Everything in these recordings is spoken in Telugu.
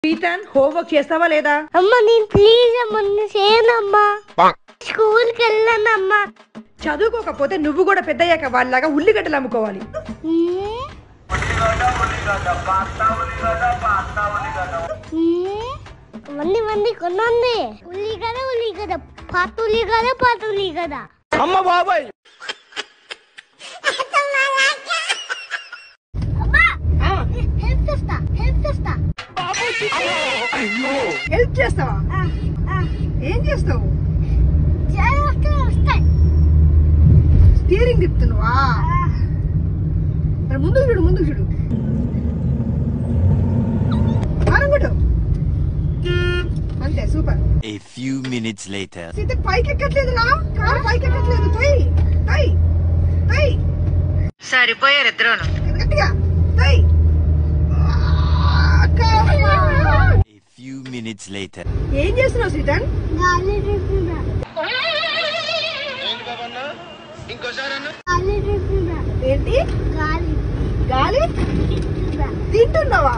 పీతన్ హోంవర్క్ చేస్తావా లేదా అమ్మ నేను ప్లీజ్ అమ్మ నేను చేయనమ్మా స్కూల్కి వెళ్ళానమ్మా చదువుకోకపోతే నువ్వు కూడా పెద్దయ్యాక వాళ్ళలాగా ఉల్లిగడ్డలు అమ్ముకోవాలి హ్మ్? హ్మ్? వండి వండి కొనండి ఉల్లి కదా ఉల్లి కదా పాత ఉల్లి కదా పాత ఉల్లి కదా అమ్మ బాబాయ్ హెల్ప్ చేస్తా హెల్ప్ చేస్తా హెల్ప్ చేస్తావా ఏం చేస్తావు జాగ్రత్త వస్తాయి స్టీరింగ్ తిప్పుతున్నావా మరి ముందుకు చూడు ముందుకు చూడు కారం కొట్టు అంతే super A few minutes later. Sita పైకి ఎక్కట్లేదు రా కారు పైకి ఎక్కట్లేదు తొయ్ తొయ్ తొయ్ సరిపోయారు ఇద్దరును గట్టిగా తొయ్ A few minutes later. ఏం చేస్తున్నావు సీతన్ గాలి తిప్పుదా గాలి తిప్పుదా ఏంటి గాలి గాలి తిప్పుదా తింటున్నావా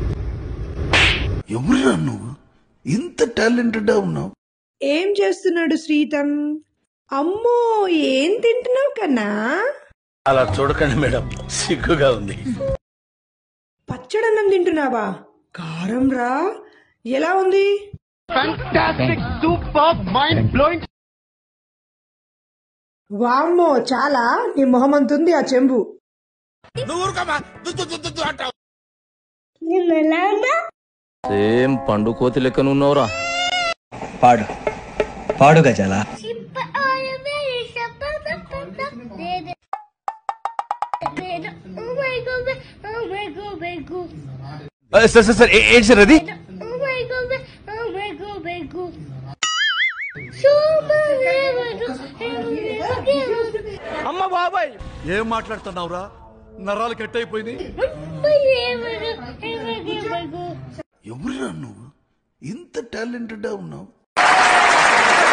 ఎవరురా నువ్వు ఇంత టాలెంటెడ్ ఉన్నావు ఏం చేస్తున్నాడు శ్రీతం అమ్మో ఏం తింటున్నావు కన్నా అలా చూడకండి మేడం సిగ్గుగా ఉంది పచ్చడన్నం తింటున్నావా కారం రా ఎలా ఉంది వామ్మో చాలా నీ మొహమంతుంది ఆ చెంబు నేను ఎలా ఉన్నా సేమ్ పండు కోతి లెక్కనున్నావురా పాడు పాడు గజాల చిప్ప ఆలమే చెప్ప లేదు లేదు oh my God oh my God my God sir sir sir ఏంటి సార్ అది Oh my god, oh my god, my god. Super అమ్మ బాబాయ్ ఏం మాట్లాడుతున్నావురా నరాలు కట్ అయిపోయింది ఎవరురా నువ్వు ఇంత టాలెంటెడ్ ఉన్నావు